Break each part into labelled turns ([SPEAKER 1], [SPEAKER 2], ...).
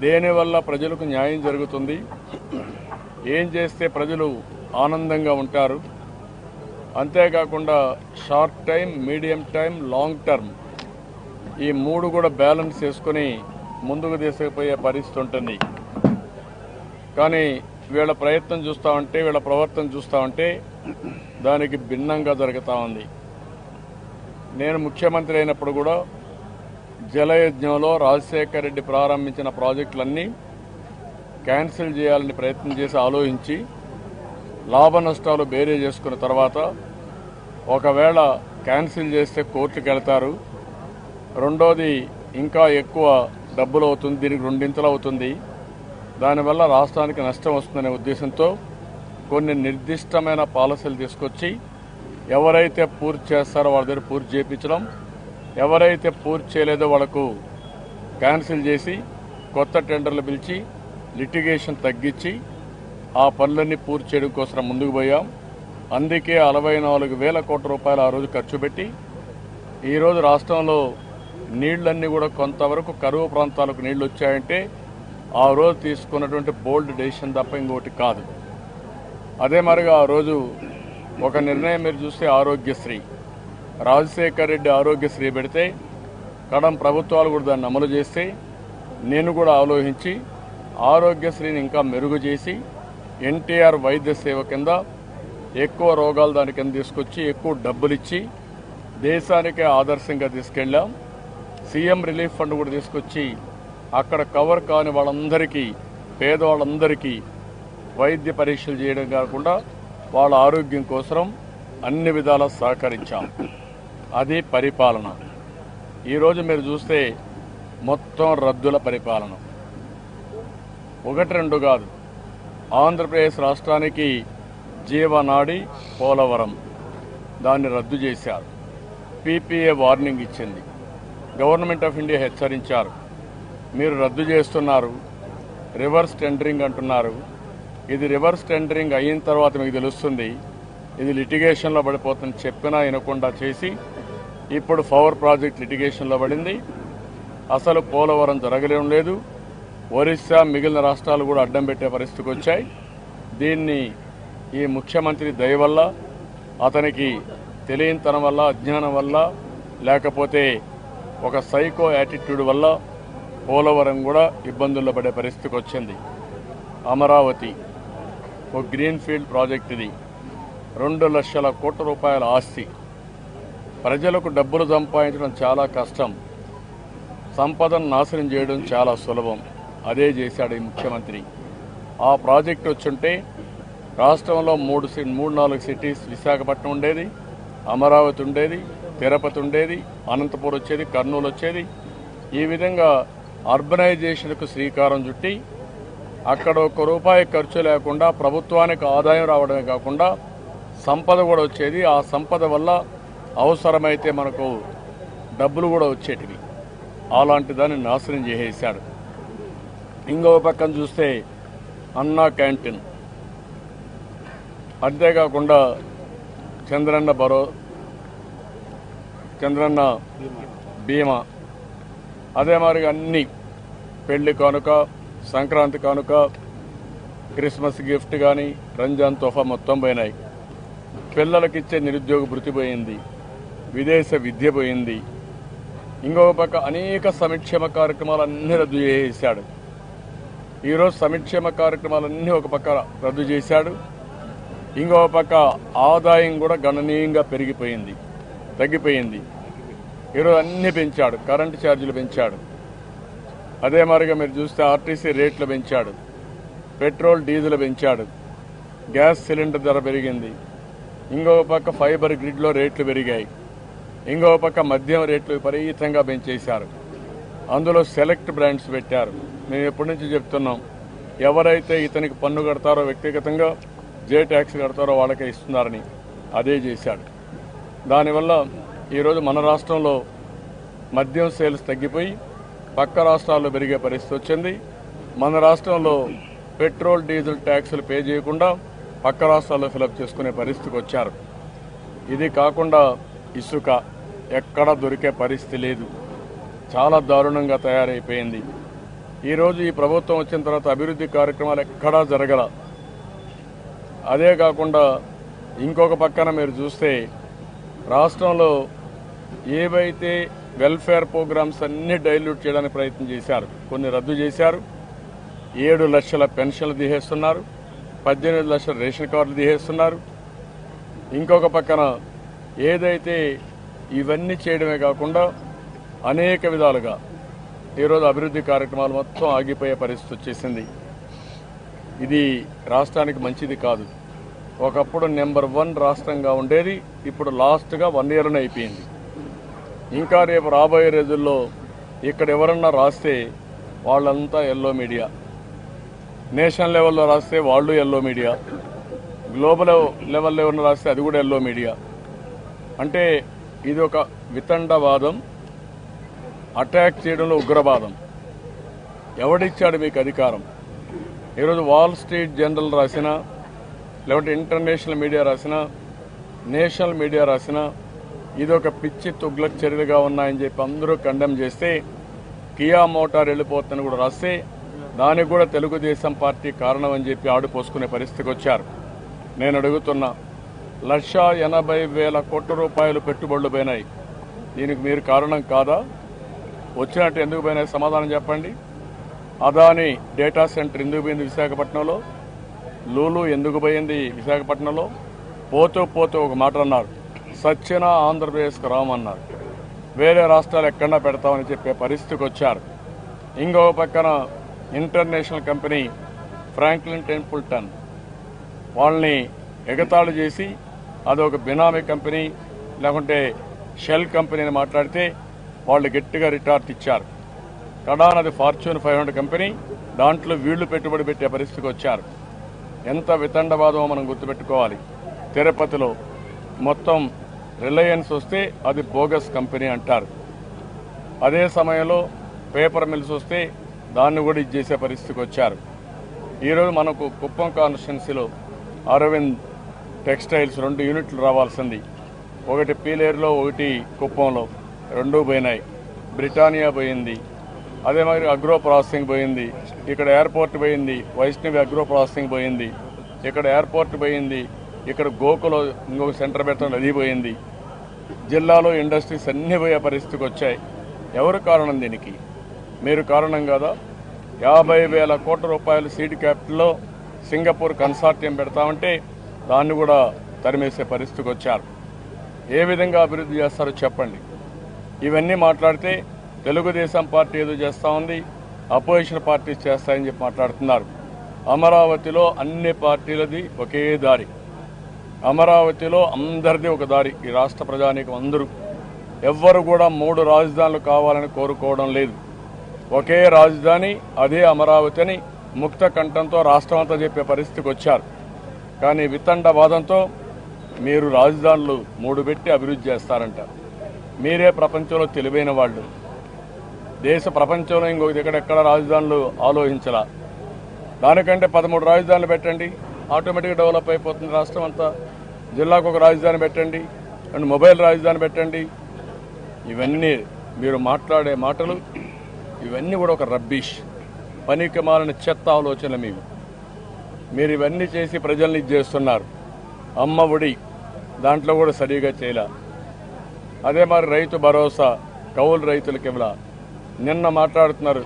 [SPEAKER 1] దేనివల్ల ప్రజలకు న్యాయం జరుగుతుంది ఏం చేస్తే ప్రజలు ఆనందంగా ఉంటారు అంతేకాకుండా short time medium time long term ఈ మూడు కూడా బ్యాలెన్స్ చేసుకుని ముందుకు తీసుకుపోయే పరిస్థితి ఉంటుంది కానీ వీళ్ళ ప్రయత్నం చూస్తూ ఉంటే వీళ్ళ ప్రవర్తన చూస్తూ ఉంటే దానికి భిన్నంగా జరుగుతూ ఉంది నేను ముఖ్యమంత్రి అయినప్పుడు కూడా జలయజ్ఞంలో రాజశేఖర్ రెడ్డి ప్రారంభించిన ప్రాజెక్టులన్నీ క్యాన్సిల్ చేయాలని ప్రయత్నం చేసి ఆలోచించి లాభ నష్టాలు బేరే చేసుకున్న తర్వాత ఒకవేళ క్యాన్సిల్ చేస్తే కోర్టుకు వెళ్తారు రెండోది ఇంకా ఎక్కువ డబ్బులు అవుతుంది దీనికి రెండింతలు అవుతుంది దానివల్ల రాష్ట్రానికి నష్టం వస్తుందనే ఉద్దేశంతో కొన్ని నిర్దిష్టమైన పాలసీలు తీసుకొచ్చి ఎవరైతే పూర్తి చేస్తారో వాళ్ళ దగ్గర పూర్తి చేయించడం ఎవరైతే పూర్తి చేయలేదో వాళ్ళకు క్యాన్సిల్ చేసి కొత్త టెండర్లు పిలిచి లిటిగేషన్ తగ్గించి ఆ పనులన్నీ పూర్తి చేయడం కోసం ముందుకు పోయాం అందుకే అరవై నాలుగు వేల కోట్ల రూపాయలు ఆ రోజు ఖర్చు పెట్టి ఈరోజు రాష్ట్రంలో నీళ్లన్నీ కూడా కొంతవరకు కరువు ప్రాంతాలకు నీళ్లు వచ్చాయంటే ఆ రోజు తీసుకున్నటువంటి బోల్డ్ డెసిషన్ తప్ప ఇంకోటి కాదు అదే మరిగా ఆ రోజు ఒక నిర్ణయం మీరు చూస్తే ఆరోగ్యశ్రీ రాజశేఖర్ రెడ్డి ఆరోగ్యశ్రీ పెడితే కడం ప్రభుత్వాలు కూడా దాన్ని అమలు చేస్తే నేను కూడా ఆలోచించి ఆరోగ్యశ్రీని ఇంకా మెరుగు చేసి ఎన్టీఆర్ వైద్య సేవ కింద ఎక్కువ రోగాలు దాని కింద తీసుకొచ్చి ఎక్కువ డబ్బులు ఇచ్చి దేశానికే ఆదర్శంగా తీసుకెళ్ళాం సీఎం రిలీఫ్ ఫండ్ కూడా తీసుకొచ్చి అక్కడ కవర్ కాని వాళ్ళందరికీ పేదవాళ్ళందరికీ వైద్య పరీక్షలు చేయడం కాకుండా వాళ్ళ ఆరోగ్యం కోసం అన్ని విధాలా సహకరించాం అది పరిపాలన ఈరోజు మీరు చూస్తే మొత్తం రద్దుల పరిపాలన ఒకటి రెండు కాదు ఆంధ్రప్రదేశ్ రాష్ట్రానికి జీవనాడి పోలవరం దాన్ని రద్దు చేశారు పీపీఏ వార్నింగ్ ఇచ్చింది గవర్నమెంట్ ఆఫ్ ఇండియా హెచ్చరించారు మీరు రద్దు చేస్తున్నారు రివర్స్ టెండరింగ్ అంటున్నారు ఇది రివర్స్ టెండరింగ్ అయిన తర్వాత మీకు తెలుస్తుంది ఇది లిటిగేషన్లో పడిపోతుంది చెప్పినా వినకుండా చేసి ఇప్పుడు పవర్ ప్రాజెక్ట్ లిటిగేషన్లో పడింది అసలు పోలవరం జరగలేం లేదు ఒరిస్సా మిగిలిన రాష్ట్రాలు కూడా అడ్డం పెట్టే పరిస్థితికి వచ్చాయి దీన్ని ఈ ముఖ్యమంత్రి దయ వల్ల అతనికి తెలియనితనం వల్ల అజ్ఞానం వల్ల లేకపోతే ఒక సైకో యాటిట్యూడ్ వల్ల పోలవరం కూడా ఇబ్బందుల్లో పడే పరిస్థితికి వచ్చింది అమరావతి ఒక గ్రీన్ ఫీల్డ్ ప్రాజెక్ట్ ఇది రెండు లక్షల కోట్ల రూపాయల ఆస్తి ప్రజలకు డబ్బులు సంపాదించడం చాలా కష్టం సంపదను నాశనం చేయడం చాలా సులభం అదే చేశాడు ఈ ముఖ్యమంత్రి ఆ ప్రాజెక్ట్ వచ్చుంటే రాష్ట్రంలో మూడు సి- మూడు నాలుగు సిటీస్ విశాఖపట్నం ఉండేది అమరావతి ఉండేది తిరుపతి ఉండేది అనంతపురం వచ్చేది కర్నూలు వచ్చేది ఈ విధంగా అర్బనైజేషన్కు శ్రీకారం చుట్టి అక్కడ ఒక్క రూపాయి ఖర్చు లేకుండా ప్రభుత్వానికి ఆదాయం రావడమే కాకుండా సంపద కూడా వచ్చేది ఆ సంపద వల్ల అవసరమైతే మనకు డబ్బులు కూడా వచ్చేటివి అలాంటి దాన్ని నాశనం చేసేసాడు ఇంకో పక్కన చూస్తే అన్నా క్యాంటీన్ అంతేకాకుండా చంద్రన్న భరో చంద్రన్న బీమా అదే మాదిరిగా అన్ని పెళ్లి కానుక సంక్రాంతి కానుక క్రిస్మస్ గిఫ్ట్ కానీ రంజాన్ తోఫా మొత్తం పోయినాయి పిల్లలకిచ్చే నిరుద్యోగ భృతి పోయింది విదేశ విద్య పోయింది ఇంకొక పక్క అనేక సంక్షేమ కార్యక్రమాలన్నీ రద్దు చేశాడు ఈరోజు సంక్షేమ కార్యక్రమాలన్నీ ఒక పక్క రద్దు చేశాడు ఇంకొక పక్క ఆదాయం కూడా గణనీయంగా పెరిగిపోయింది తగ్గిపోయింది ఈరోజు అన్ని పెంచాడు కరెంటు ఛార్జీలు పెంచాడు అదే మరిగా మీరు చూస్తే ఆర్టీసీ రేట్లు పెంచాడు పెట్రోల్ డీజిల్ పెంచాడు గ్యాస్ సిలిండర్ ధర పెరిగింది ఇంకొక పక్క ఫైబర్ గ్రిడ్లో రేట్లు పెరిగాయి ఇంకొక పక్క మద్యం రేట్లు విపరీతంగా పెంచేశారు అందులో సెలెక్ట్ బ్రాండ్స్ పెట్టారు మేము ఎప్పటి నుంచి చెప్తున్నాం ఎవరైతే ఇతనికి పన్ను కడతారో వ్యక్తిగతంగా జే ట్యాక్స్ కడతారో వాళ్ళకే ఇస్తున్నారని అదే చేశాడు దానివల్ల ఈరోజు మన రాష్ట్రంలో మద్యం సేల్స్ తగ్గిపోయి పక్క రాష్ట్రాల్లో పెరిగే పరిస్థితి వచ్చింది మన రాష్ట్రంలో పెట్రోల్ డీజిల్ ట్యాక్సులు పే చేయకుండా పక్క రాష్ట్రాల్లో ఫిలప్ చేసుకునే పరిస్థితికి వచ్చారు ఇది కాకుండా ఇసుక ఎక్కడ దొరికే పరిస్థితి లేదు చాలా దారుణంగా తయారైపోయింది ఈరోజు ఈ ప్రభుత్వం వచ్చిన తర్వాత అభివృద్ధి కార్యక్రమాలు ఎక్కడా జరగల అదే కాకుండా ఇంకొక పక్కన మీరు చూస్తే రాష్ట్రంలో ఏవైతే వెల్ఫేర్ ప్రోగ్రామ్స్ అన్ని డైల్యూట్ చేయడానికి ప్రయత్నం చేశారు కొన్ని రద్దు చేశారు ఏడు లక్షల పెన్షన్లు తీసేస్తున్నారు పద్దెనిమిది లక్షల రేషన్ కార్డులు తీసేస్తున్నారు ఇంకొక పక్కన ఏదైతే ఇవన్నీ చేయడమే కాకుండా అనేక విధాలుగా ఈరోజు అభివృద్ధి కార్యక్రమాలు మొత్తం ఆగిపోయే పరిస్థితి వచ్చేసింది ఇది రాష్ట్రానికి మంచిది కాదు ఒకప్పుడు నెంబర్ వన్ రాష్ట్రంగా ఉండేది ఇప్పుడు లాస్ట్గా వన్ ఇయర్నే అయిపోయింది ఇంకా రేపు రాబోయే రోజుల్లో ఇక్కడ ఎవరన్నా రాస్తే వాళ్ళంతా ఎల్లో మీడియా నేషనల్ లెవెల్లో రాస్తే వాళ్ళు ఎల్లో మీడియా గ్లోబల్ లెవెల్లో ఎవరన్నా రాస్తే అది కూడా ఎల్లో మీడియా అంటే ఇది ఒక వితండవాదం అటాక్ చేయడంలో ఉగ్రవాదం ఎవడిచ్చాడు మీకు అధికారం ఈరోజు వాల్ స్ట్రీట్ జనరల్ రాసిన లేకపోతే ఇంటర్నేషనల్ మీడియా రాసిన నేషనల్ మీడియా రాసిన ఇది ఒక పిచ్చి తుగ్లక్ చర్యలుగా ఉన్నాయని చెప్పి అందరూ కండెమ్ చేస్తే కియా మోటార్ వెళ్ళిపోతుందని కూడా రాస్తే దానికి కూడా తెలుగుదేశం పార్టీ కారణం అని చెప్పి ఆడిపోసుకునే పరిస్థితికి వచ్చారు నేను అడుగుతున్నా లక్ష ఎనభై వేల కోట్ల రూపాయలు పెట్టుబడులు పోయినాయి దీనికి మీరు కారణం కాదా వచ్చినట్టు ఎందుకు పోయినాయి సమాధానం చెప్పండి అదాని డేటా సెంటర్ ఎందుకు పోయింది విశాఖపట్నంలో లూలు ఎందుకు పోయింది విశాఖపట్నంలో పోతూ పోతూ ఒక మాట అన్నారు సచ్చిన ఆంధ్రప్రదేశ్కు రామన్నారు వేరే రాష్ట్రాలు ఎక్కడన్నా పెడతామని చెప్పే పరిస్థితికి వచ్చారు ఇంకో పక్కన ఇంటర్నేషనల్ కంపెనీ ఫ్రాంక్లిన్ టెంపుల్టన్ వాళ్ళని ఎగతాళి చేసి అదొక బినామీ కంపెనీ లేకుంటే షెల్ కంపెనీని మాట్లాడితే వాళ్ళు గట్టిగా రిటార్ట్ ఇచ్చారు కడాన్ అది ఫార్చ్యూన్ ఫైవ్ హండ్రెడ్ కంపెనీ దాంట్లో వీళ్లు పెట్టుబడి పెట్టే పరిస్థితికి వచ్చారు ఎంత వితండవాదమో మనం గుర్తుపెట్టుకోవాలి తిరుపతిలో మొత్తం రిలయన్స్ వస్తే అది బోగస్ కంపెనీ అంటారు అదే సమయంలో పేపర్ మిల్స్ వస్తే దాన్ని కూడా ఇచ్చేసే పరిస్థితికి వచ్చారు ఈరోజు మనకు కుప్పం కాన్స్టిట్యున్సీలో అరవింద్ టెక్స్టైల్స్ రెండు యూనిట్లు రావాల్సింది ఒకటి పీలేరులో ఒకటి కుప్పంలో రెండు పోయినాయి బ్రిటానియా పోయింది అదే మరి అగ్రో ప్రాసెసింగ్ పోయింది ఇక్కడ ఎయిర్పోర్ట్ పోయింది వైష్ణవి అగ్రో ప్రాసెసింగ్ పోయింది ఇక్కడ ఎయిర్పోర్ట్ పోయింది ఇక్కడ గోకులో ఇంకొక సెంటర్ పెట్టడం అది పోయింది జిల్లాలో ఇండస్ట్రీస్ అన్ని పోయే పరిస్థితికి వచ్చాయి ఎవరు కారణం దీనికి మీరు కారణం కదా యాభై వేల కోట్ల రూపాయలు సీడ్ క్యాపిటల్లో సింగపూర్ కన్సార్టియం పెడతామంటే దాన్ని కూడా తరిమేసే పరిస్థితికి వచ్చారు ఏ విధంగా అభివృద్ధి చేస్తారో చెప్పండి ఇవన్నీ మాట్లాడితే తెలుగుదేశం పార్టీ ఏదో చేస్తూ ఉంది అపోజిషన్ పార్టీస్ చేస్తాయని చెప్పి మాట్లాడుతున్నారు అమరావతిలో అన్ని పార్టీలది ఒకే దారి అమరావతిలో అందరిది ఒక దారి ఈ రాష్ట్ర ప్రజానీకం అందరూ ఎవ్వరు కూడా మూడు రాజధానులు కావాలని కోరుకోవడం లేదు ఒకే రాజధాని అదే అమరావతి అని ముక్త కంఠంతో రాష్ట్రం అంతా చెప్పే పరిస్థితికి వచ్చారు కానీ వితండవాదంతో మీరు రాజధానులు మూడు పెట్టి అభివృద్ధి చేస్తారంట మీరే ప్రపంచంలో తెలివైన వాళ్ళు దేశ ప్రపంచంలో ఇంకొక ఎక్కడెక్కడ రాజధానులు ఆలోచించలా దానికంటే పదమూడు రాజధానులు పెట్టండి ఆటోమేటిక్గా డెవలప్ అయిపోతుంది రాష్ట్రం అంతా జిల్లాకు ఒక రాజధాని పెట్టండి అండ్ మొబైల్ రాజధాని పెట్టండి ఇవన్నీ మీరు మాట్లాడే మాటలు ఇవన్నీ కూడా ఒక రబ్బీష్ పనికి మాలిన చెత్త ఆలోచనలు మీవి మీరు ఇవన్నీ చేసి ప్రజల్ని ఇది చేస్తున్నారు అమ్మ ఒడి దాంట్లో కూడా సరిగా చేయలే అదే మరి రైతు భరోసా కౌలు రైతులకి ఇవ్వలా నిన్న మాట్లాడుతున్నారు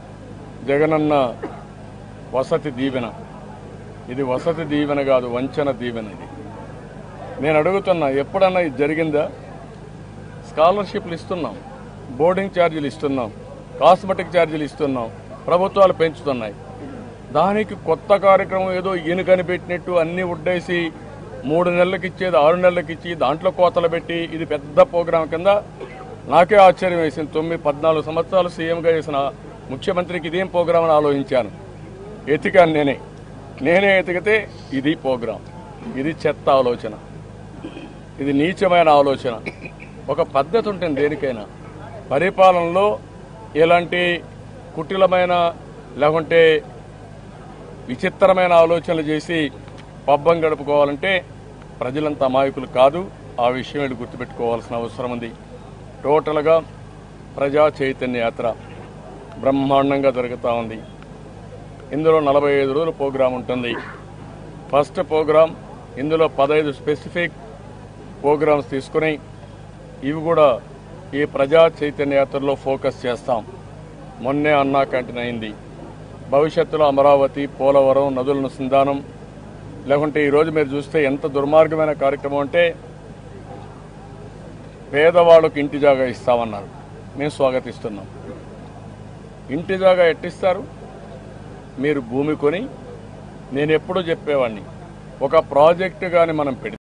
[SPEAKER 1] జగనన్న వసతి దీవెన ఇది వసతి దీవెన కాదు వంచన దీవెన ఇది నేను అడుగుతున్నా ఎప్పుడన్నా ఇది జరిగిందా స్కాలర్షిప్లు ఇస్తున్నాం బోర్డింగ్ ఛార్జీలు ఇస్తున్నాం కాస్మెటిక్ ఛార్జీలు ఇస్తున్నాం ప్రభుత్వాలు పెంచుతున్నాయి దానికి కొత్త కార్యక్రమం ఏదో ఈయన కనిపెట్టినట్టు అన్ని ఉడ్డేసి మూడు నెలలకు ఇచ్చేది ఆరు నెలలకు ఇచ్చి దాంట్లో కోతలు పెట్టి ఇది పెద్ద ప్రోగ్రాం కింద నాకే ఆశ్చర్యం వేసింది తొమ్మిది పద్నాలుగు సంవత్సరాలు సీఎంగా చేసిన ముఖ్యమంత్రికి ఇదేం ప్రోగ్రాం అని ఆలోచించాను ఎతికాను నేనే నేనే ఎతికితే ఇది ప్రోగ్రాం ఇది చెత్త ఆలోచన ఇది నీచమైన ఆలోచన ఒక పద్ధతి ఉంటుంది దేనికైనా పరిపాలనలో ఇలాంటి కుటిలమైన లేకుంటే విచిత్రమైన ఆలోచనలు చేసి పబ్బం గడుపుకోవాలంటే ప్రజలంతా అమాయకులు కాదు ఆ విషయం వీళ్ళు గుర్తుపెట్టుకోవాల్సిన అవసరం ఉంది టోటల్గా ప్రజా చైతన్య యాత్ర బ్రహ్మాండంగా జరుగుతూ ఉంది ఇందులో నలభై ఐదు రోజుల ప్రోగ్రాం ఉంటుంది ఫస్ట్ ప్రోగ్రాం ఇందులో పదహైదు స్పెసిఫిక్ ప్రోగ్రామ్స్ తీసుకుని ఇవి కూడా ఈ ప్రజా చైతన్య యాత్రలో ఫోకస్ చేస్తాం మొన్నే అన్నా క్యాంటీన్ అయింది భవిష్యత్తులో అమరావతి పోలవరం నదుల అనుసంధానం లేకుంటే ఈరోజు మీరు చూస్తే ఎంత దుర్మార్గమైన కార్యక్రమం అంటే పేదవాళ్ళకు ఇంటి జాగా ఇస్తామన్నారు మేము స్వాగతిస్తున్నాం ఇంటి జాగా ఎట్టిస్తారు మీరు భూమి కొని నేను ఎప్పుడూ చెప్పేవాడిని ఒక ప్రాజెక్టు కానీ మనం పెడితే